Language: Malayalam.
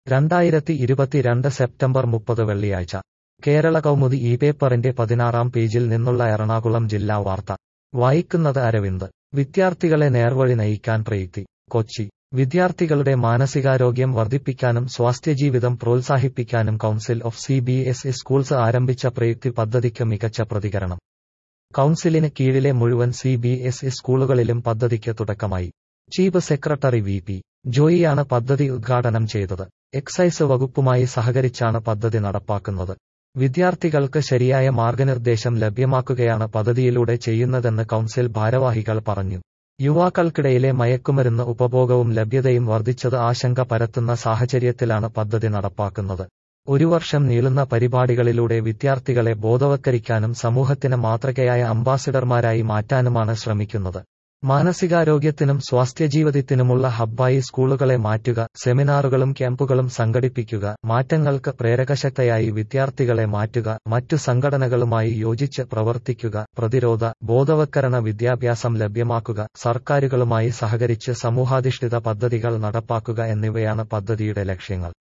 രണ്ടായിരത്തി ഇരുപത്തിരണ്ട് സെപ്റ്റംബർ മുപ്പത് വെള്ളിയാഴ്ച കേരള കൗമുദി ഈ പേപ്പറിന്റെ പതിനാറാം പേജിൽ നിന്നുള്ള എറണാകുളം ജില്ലാ വാർത്ത വായിക്കുന്നത് അരവിന്ദ് വിദ്യാർത്ഥികളെ നേർവഴി നയിക്കാൻ പ്രയുക്തി കൊച്ചി വിദ്യാർത്ഥികളുടെ മാനസികാരോഗ്യം വർദ്ധിപ്പിക്കാനും സ്വാസ്ഥ്യജീവിതം പ്രോത്സാഹിപ്പിക്കാനും council of C B S E schools ആരംഭിച്ച പ്രയുക്തി പദ്ധതിക്ക് മികച്ച പ്രതികരണം കൗൺസിലിന് കീഴിലെ മുഴുവൻ സി ബി എസ് ഇ സ്കൂളുകളിലും പദ്ധതിക്ക് തുടക്കമായി ചീഫ് സെക്രട്ടറി വി പി ജോയിയാണ് പദ്ധതി ഉദ്ഘാടനം ചെയ്തത് എക്സൈസ് വകുപ്പുമായി സഹകരിച്ചാണ് പദ്ധതി നടപ്പാക്കുന്നത് വിദ്യാർത്ഥികൾക്ക് ശരിയായ മാർഗനിർദ്ദേശം ലഭ്യമാക്കുകയാണ് പദ്ധതിയിലൂടെ ചെയ്യുന്നതെന്ന് കൗൺസിൽ ഭാരവാഹികൾ പറഞ്ഞു യുവാക്കൾക്കിടയിലെ മയക്കുമരുന്ന് ഉപഭോഗവും ലഭ്യതയും വർദ്ധിച്ചത് ആശങ്ക പരത്തുന്ന സാഹചര്യത്തിലാണ് പദ്ധതി നടപ്പാക്കുന്നത് ഒരു വർഷം നീളുന്ന പരിപാടികളിലൂടെ വിദ്യാർത്ഥികളെ ബോധവത്കരിക്കാനും സമൂഹത്തിന് മാതൃകയായ അംബാസിഡർമാരായി മാറ്റാനുമാണ് ശ്രമിക്കുന്നത് മാനസികാരോഗ്യത്തിനും സ്വാസ്ഥ്യജീവിതത്തിനുമുള്ള ഹബ്ബായി സ്കൂളുകളെ മാറ്റുക സെമിനാറുകളും ക്യാമ്പുകളും സംഘടിപ്പിക്കുക മാറ്റങ്ങൾക്ക് പ്രേരകശക്തയായി വിദ്യാർത്ഥികളെ മാറ്റുക മറ്റു സംഘടനകളുമായി യോജിച്ച് പ്രവർത്തിക്കുക പ്രതിരോധ ബോധവത്കരണ വിദ്യാഭ്യാസം ലഭ്യമാക്കുക സർക്കാരുകളുമായി സഹകരിച്ച് സമൂഹാധിഷ്ഠിത പദ്ധതികൾ നടപ്പാക്കുക എന്നിവയാണ് പദ്ധതിയുടെ ലക്ഷ്യങ്ങൾ